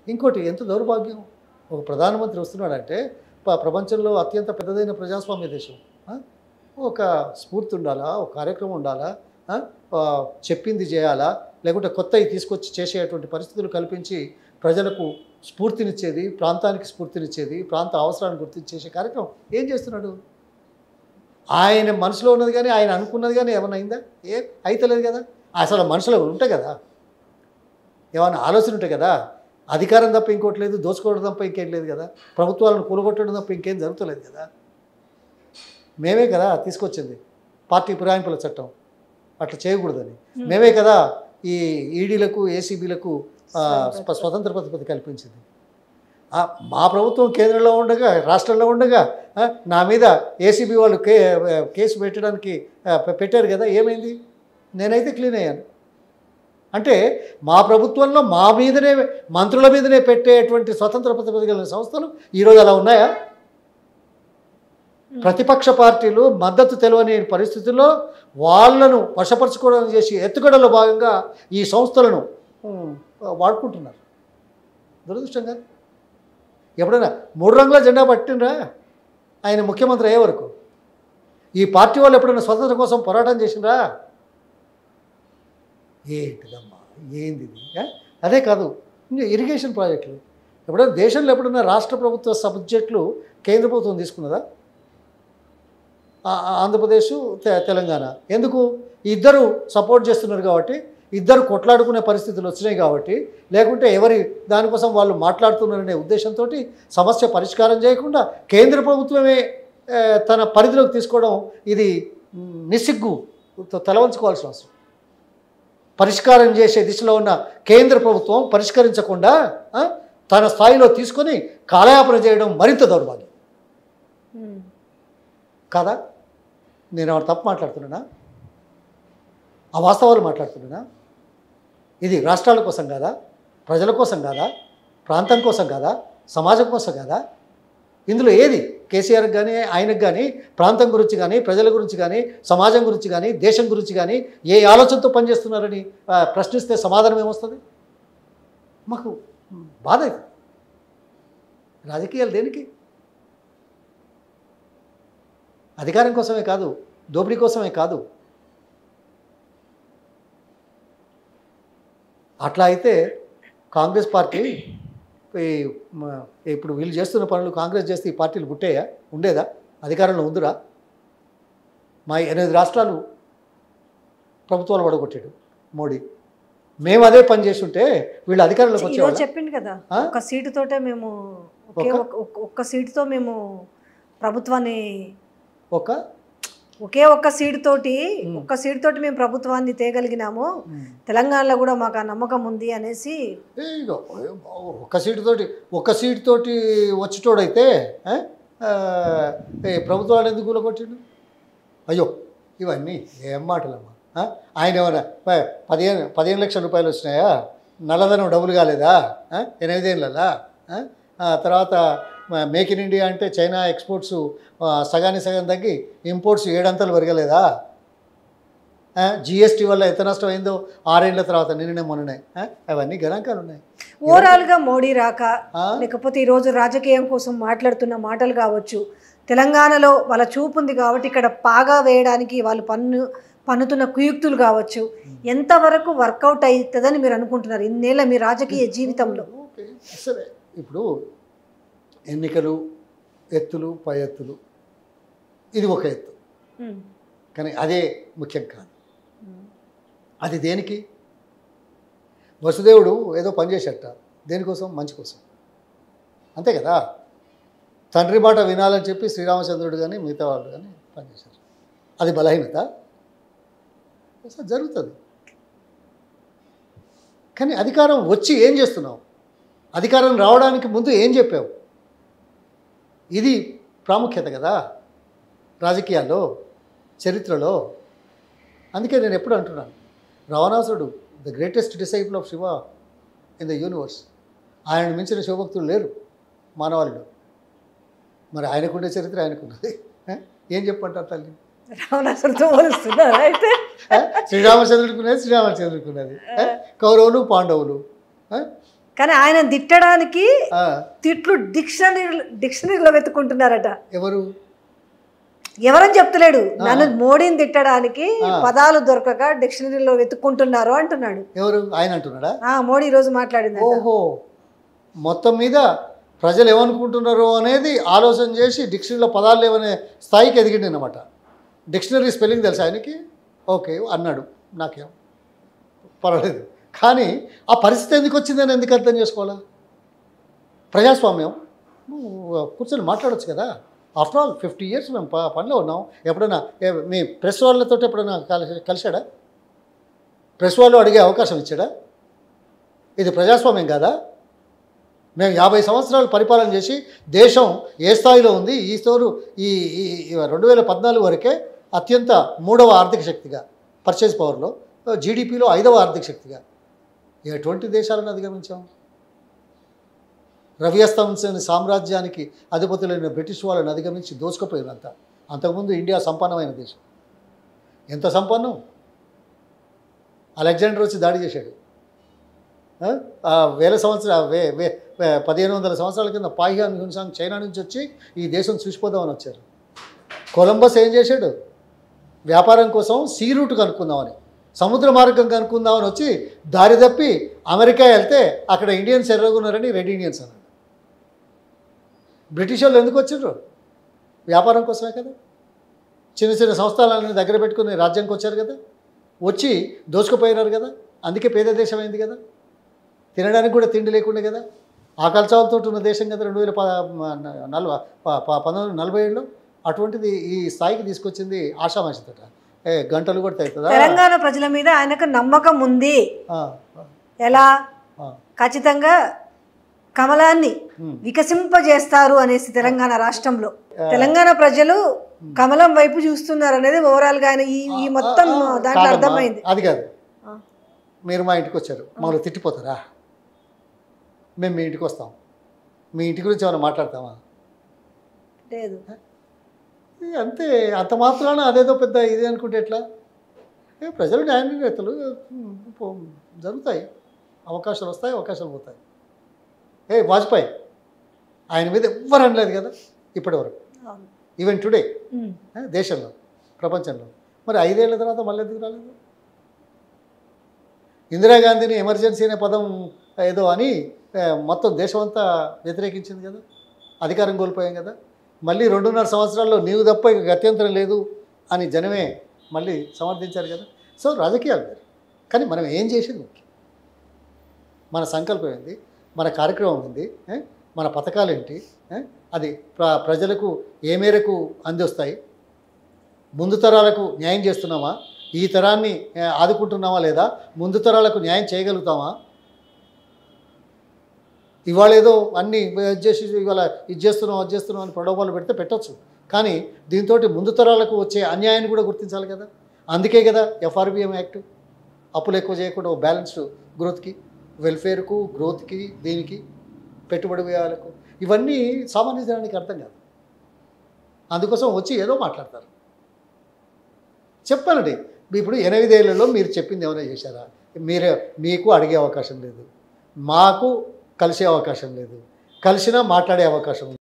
ఇంకోటి ఎంత దౌర్భాగ్యం ఒక ప్రధానమంత్రి వస్తున్నాడంటే ప- ప్రపంచంలో అత్యంత పెద్దదైన ప్రజాస్వామ్య దేశం ఆ? ఒక స్ఫూర్తి ఉండాలా ఒక కార్యక్రమం ఉండాలా ఆ? ఆ, చెప్పింది చేయాలా లేకుంటే కొత్తవి తీసుకొచ్చి చేసేటువంటి పరిస్థితులు కల్పించి ప్రజలకు స్ఫూర్తినిచ్చేది ప్రాంతానికి స్ఫూర్తినిచ్చేది ప్రాంత అవసరాన్ని గుర్తించి చేసే కార్యక్రమం ఏం చేస్తున్నాడు ఆయన మనసులో ఉన్నది కానీ ఆయన అనుకున్నది కానీ ఏమైనా అయిందా ఏ అయితలేదు కదా అసలు మనసులో ఉంటాయి కదా ఏమైనా ఆలోచన ఉంటాయి కదా అధికారం తప్ప ఇంకోటి లేదు దోచుకోవడం తప్ప ఇంకేం లేదు కదా ప్రభుత్వాలను కూలగొట్టడం తప్ప ఇంకేం జరుగుతలేదు కదా మేమే కదా తీసుకొచ్చింది పార్టీ ఫిరాయింపుల చట్టం అట్లా చేయకూడదని మేమే కదా ఈ ఈడీలకు ఏసీబీలకు స్వ- స్వతంత్ర పద్ధతి కల్పించింది ఆ, మా ప్రభుత్వం కేంద్రంలో ఉండగా రాష్ట్రంలో ఉండగా ఆ, నా మీద ఏసీబీ వాళ్ళు కే కేసు పెట్టడానికి ఆ, పె- పెట్టారు కదా ఏమైంది నేనైతే క్లీన్ అయ్యాను అంటే మా ప్రభుత్వంలో మా మీదనే మంత్రుల మీదనే పెట్టేటువంటి స్వతంత్ర ప్రతిపత్తి కలిగిన సంస్థలు ఈరోజు అలా ఉన్నాయా ప్రతిపక్ష పార్టీలు మద్దతు తెలవని పరిస్థితుల్లో వాళ్ళను వశపరచుకోవడం చేసి ఎత్తుగడలో భాగంగా ఈ సంస్థలను ఉమ్, వాడుకుంటున్నారు దురదృష్టంగా ఎప్పుడైనా మూడు రంగుల జెండా పట్టినరా ఆయన ముఖ్యమంత్రి అయ్యే వరకు ఈ పార్టీ వాళ్ళు ఎప్పుడైనా స్వతంత్రం కోసం పోరాటం చేసిండ్రా ఏంటిదమ్మా ఏంది ఇది ఆ? అదే కాదు ఇంకా ఇరిగేషన్ ప్రాజెక్టులు ఎప్పుడైనా దేశంలో ఎప్పుడైనా రాష్ట్ర ప్రభుత్వ సబ్జెక్టులు కేంద్ర ప్రభుత్వం తీసుకున్నదా ఆ- ఆ- ఆంధ్రప్రదేశ్ తె- తెలంగాణ ఎందుకు ఇద్దరు సపోర్ట్ చేస్తున్నారు కాబట్టి ఇద్దరు కొట్లాడుకునే పరిస్థితులు వచ్చినాయి కాబట్టి లేకుంటే ఎవరి దానికోసం వాళ్ళు మాట్లాడుతున్నారనే ఉద్దేశంతో సమస్య పరిష్కారం చేయకుండా కేంద్ర ప్రభుత్వమే ఆ, తన పరిధిలోకి తీసుకోవడం ఇది మ్, నిస్సిగ్గు త- తలవంచుకోవాల్సిన అవసరం పరిష్కారం చేసే దిశలో ఉన్న కేంద్ర ప్రభుత్వం పరిష్కరించకుండా ఆ, తన స్థాయిలో తీసుకొని కాలయాపన చేయడం మరింత దౌర్భాగ్యం ఉమ్. కాదా నేను ఎవరు తప్పు మాట్లాడుతున్నానా అవాస్తవాలు మాట్లాడుతున్నానా ఇది రాష్ట్రాల కోసం కాదా ప్రజల కోసం కాదా ప్రాంతం కోసం కాదా సమాజం కోసం కాదా ఇందులో ఏది కేసీఆర్కి కానీ ఆయనకు కానీ ప్రాంతం గురించి కానీ ప్రజల గురించి కానీ సమాజం గురించి కానీ దేశం గురించి కానీ ఏ ఆలోచనతో పనిచేస్తున్నారని ఆ, ప్రశ్నిస్తే సమాధానం ఏమొస్తుంది మాకు బాధ ఇది రాజకీయాలు దేనికి అధికారం కోసమే కాదు దోపిడీ కోసమే కాదు అట్లా అయితే కాంగ్రెస్ పార్టీ ఈ మ- ఇప్పుడు వీళ్ళు చేస్తున్న పనులు కాంగ్రెస్ చేస్తే ఈ పార్టీలు గుట్టేయా ఉండేదా అధికారంలో ఉందిరా మా ఎనిమిది రాష్ట్రాలు ప్రభుత్వాలు పడగొట్టాడు మోడీ మేము అదే పని చేస్తుంటే వీళ్ళు అధికారంలోకి ఈరోజు వచ్చేవాళ్ళ చెప్పింది కదా ఆ? ఒక్క సీటుతోటే మేము ఒకే ఒక? ఒక్క- ఒక్క- ఒక్క సీటుతో మేము ప్రభుత్వాన్ని ఒక ఒకే ఒక్క సీటు తోటి ఒక్క సీటు తోటి మేము ప్రభుత్వాన్ని తేగలిగినాము తెలంగాణలో కూడా మాకు ఆ నమ్మకం ఉంది అనేసి ఏ ఇగో, ఒక్క సీటుతోటి ఒక్క సీటుతోటి వచ్చేటోడైతే ఆ, ఆ, ఏ ప్రభుత్వాలు ఎందుకు కూలగొట్టిండు అయ్యో ఇవన్నీ ఏం మాటలమ్మా ఆ? ఆయన ఏమన్నా ప- పదిహేను పదిహేను లక్షల రూపాయలు వచ్చినాయా నల్లధనం డబ్బులు కాలేదా ఆ? ఎనిమిదేళ్ళలా ఆ? ఆ తర్వాత మ- మేక్ ఇన్ ఇండియా అంటే చైనా ఎక్స్పోర్ట్స్ ఆ, సగానికి సగం తగ్గి ఇంపోర్ట్స్ ఏడంతలు పెరగలేదా జిఎస్టీ వల్ల ఎంత నష్టం అయిందో ఆరేళ్ల తర్వాత నిన్ననే మొన్ననే ఆ? అవన్నీ గణాంకాలు ఉన్నాయి ఓవరాల్ గా మోడీ రాక ఆ? లేకపోతే ఈరోజు రాజకీయం కోసం మాట్లాడుతున్న మాటలు కావచ్చు తెలంగాణలో వాళ్ళ చూపు ఉంది కాబట్టి ఇక్కడ పాగా వేయడానికి వాళ్ళు పన్ను పన్నుతున్న కుయుక్తులు కావచ్చు ఎంతవరకు వర్కౌట్ అవుతుందని మీరు అనుకుంటున్నారు ఇన్నేళ్ళ మీ రాజకీయ జీవితంలో ఓకే సరే ఇప్పుడు ఎన్నికలు ఎత్తులు పై ఎత్తులు ఇది ఒక ఎత్తు ఉమ్. కానీ అదే ముఖ్యం కాదు అది దేనికి వసుదేవుడు ఏదో పని చేసేట దేనికోసం మంచి కోసం అంతే కదా తండ్రి మాట వినాలని చెప్పి శ్రీరామచంద్రుడు కానీ మిగతా వాళ్ళు కానీ పనిచేశారు అది బలహీనత అసలు జరుగుతుంది కానీ అధికారం వచ్చి ఏం చేస్తున్నావు అధికారం రావడానికి ముందు ఏం చెప్పావు ఇది ప్రాముఖ్యత కదా రాజకీయాల్లో చరిత్రలో అందుకే నేను ఎప్పుడు అంటున్నాను రావణాసుడు the greatest disciple of Shiva in the universe ఆయన మించిన శివభక్తులు లేరు మానవాళిలో మరి ఆయనకుండే చరిత్ర ఆయనకున్నది ఆ? ఏం చెప్పంటారు తల్లి రావణాసుడితో పోలుస్తున్నారు అయితే ఆ? శ్రీరామచంద్రుడికి ఉన్నది శ్రీరామచంద్రుడికి ఉన్నది ఆ? కౌరవులు పాండవులు ఆ? కానీ ఆయన తిట్టడానికి ఆ, తిట్లు డిక్షనరీ డిక్షనరీలో వెతుక్కుంటున్నారట ఎవరు ఎవరని చెప్తలేడు నన్ను మోడీని తిట్టడానికి పదాలు దొరకక డిక్షనరీలో వెతుక్కుంటున్నారు అంటున్నాడు ఎవరు ఆయన అంటున్నాడా ఆ మోడీ ఈ రోజు మాట్లాడింది ఓహో మొత్తం మీద ప్రజలు ఏమనుకుంటున్నారు అనేది ఆలోచన చేసి డిక్షనరీలో పదాలు లేవనే స్థాయికి ఎదిగిండి అనమాట డిక్షనరీ స్పెల్లింగ్ తెలుసా ఆయనకి ఓకే అన్నాడు నాకేం పర్వాలేదు కానీ ఆ పరిస్థితి ఎందుకు వచ్చిందని ఎందుకు అర్థం చేసుకోవాలా ప్రజాస్వామ్యం నువ్వు కూర్చొని మాట్లాడొచ్చు కదా ఆఫ్టర్ ఆల్ ఫిఫ్టీ ఇయర్స్ మేము ప పనిలో ఉన్నాం ఎప్పుడైనా ఏ- మీ ప్రెస్ వాళ్ళతో ఎప్పుడైనా కలిసి కలిశాడా ప్రెస్ వాళ్ళు అడిగే అవకాశం ఇచ్చాడా ఇది ప్రజాస్వామ్యం కాదా మేము యాభై సంవత్సరాలు పరిపాలన చేసి దేశం ఏ స్థాయిలో ఉంది ఈ స్టోరు ఈ ఈ రెండు వేల పద్నాలుగు వరకే అత్యంత మూడవ ఆర్థిక శక్తిగా పర్చేజ్ పవర్లో జీడిపిలో ఐదవ ఆర్థిక శక్తిగా ఎటువంటి దేశాలను అధిగమించాం రవి అస్తమించిన సామ్రాజ్యానికి అధిపతులైన బ్రిటిష్ వాళ్ళని అధిగమించి దోచుకుపోయినంత అంతకుముందు ఇండియా సంపన్నమైన దేశం ఎంత సంపన్నం అలెగ్జాండర్ వచ్చి దాడి చేశాడు ఆ? ఆ వేల సంవత్సర వే వే వే- పదిహేను వందల సంవత్సరాల కింద పాయిహాన్ హ్యూన్సాంగ్ చైనా నుంచి వచ్చి ఈ దేశం చూసిపోదామని వచ్చారు కొలంబస్ ఏం చేశాడు వ్యాపారం కోసం సీ రూట్ కనుక్కుందామని సముద్ర మార్గం కనుక్కుందామని వచ్చి దారి తప్పి అమెరికా వెళ్తే అక్కడ ఇండియన్స్ ఎర్రగున్నారని రెడ్ ఇండియన్స్ అన్నాడు బ్రిటిష్ వాళ్ళు ఎందుకు వచ్చిండ్రు వ్యాపారం కోసమే కదా చిన్న చిన్న సంస్థలన్నీ దగ్గర పెట్టుకుని రాజ్యంకి వచ్చారు కదా వచ్చి దోచుకుపోయినారు కదా అందుకే పేద దేశం అయింది కదా తినడానికి కూడా తిండి లేకుండా కదా ఆకలి చావులతో ఉన్న దేశం కదా రెండు వేల ప నలభై పంతొమ్మిది వందల నలభై ఏడులో అటువంటిది ఈ స్థాయికి తీసుకొచ్చింది ఆషామాషితట ఏ గంటలు కొడితే అవుతుందా తెలంగాణ ప్రజల మీద ఆయనకు నమ్మకం ఉంది ఆ, ఎలా ఆ, ఖచ్చితంగా కమలాన్ని ఉమ్. వికసింపజేస్తారు అనేసి తెలంగాణ రాష్ట్రంలో తెలంగాణ ప్రజలు కమలం వైపు చూస్తున్నారు అనేది ఓవరాల్ గా ఆయన ఈ ఈ మొత్తం ఆ, ఆ, దాంట్లో కాదమ్మా, అర్థమైంది అది కాదు ఆ. మీరు మా ఇంటికి వచ్చారు మమ్మల్ని తిట్టిపోతారా మేము మీ ఇంటికి వస్తాం మీ ఇంటి గురించి ఏమైనా మాట్లాడతామా లేదు ఏ, అంతే అంత మాత్రాన అదేదో పెద్ద ఇది అనుకుంటే ఎట్లా ఏ, ప్రజలు న్యాయనేతలు ఉమ్, పో- జరుగుతాయి అవకాశాలు వస్తాయి అవకాశాలు పోతాయి ఏ వాజ్పేయి ఆయన మీద ఎవ్వరు అనలేదు కదా ఇప్పటి వరకు అవును. Even today um. దేశంలో ప్రపంచంలో మరి ఐదేళ్ల తర్వాత మళ్ళీ ఎందుకు రాలేదు ఇందిరాగాంధీని ఎమర్జెన్సీ అనే పదం ఏదో అని ఏ, మొత్తం దేశం అంతా వ్యతిరేకించింది కదా అధికారం కోల్పోయాం కదా మళ్ళీ రెండున్నర సంవత్సరాల్లో నీవు తప్ప ఇక గత్యంతరం లేదు అని జనమే మళ్ళీ సమర్థించారు కదా సో రాజకీయాలు వేరు కానీ మనం ఏం చేసింది ముఖ్యం మన సంకల్పం ఏంది మన కార్యక్రమం ఏంది ఏ? మన పథకాలు ఏంటి ఏ? అది ప్ర ప్రజలకు ఏ మేరకు అందిస్తాయి ముందు తరాలకు న్యాయం చేస్తున్నామా ఈ తరాన్ని ఏ, ఆదుకుంటున్నామా లేదా ముందు తరాలకు న్యాయం చేయగలుగుతామా ఇవాళ ఏదో అన్ని ఇది చేసి ఇవాళ ఇది చేస్తున్నాం అది చేస్తున్నాం అని ప్రలోభాలు పెడితే పెట్టొచ్చు కానీ దీంతో ముందు తరాలకు వచ్చే అన్యాయాన్ని కూడా గుర్తించాలి కదా అందుకే కదా ఎఫ్ఆర్బిఎం యాక్ట్ అప్పులు ఎక్కువ చేయకుండా ఓ బ్యాలెన్స్డ్ గ్రోత్కి వెల్ఫేర్కు గ్రోత్కి దీనికి పెట్టుబడి వ్యయాలకు ఇవన్నీ సామాన్య జనానికి అర్థం కాదు అందుకోసం వచ్చి ఏదో మాట్లాడతారు చెప్పానండి ఇప్పుడు ఎనిమిదేళ్లలో మీరు చెప్పింది ఏమైనా చేశారా మీరే మీకు అడిగే అవకాశం లేదు మాకు కలిసే అవకాశం లేదు కలిసినా మాట్లాడే అవకాశం ఉంది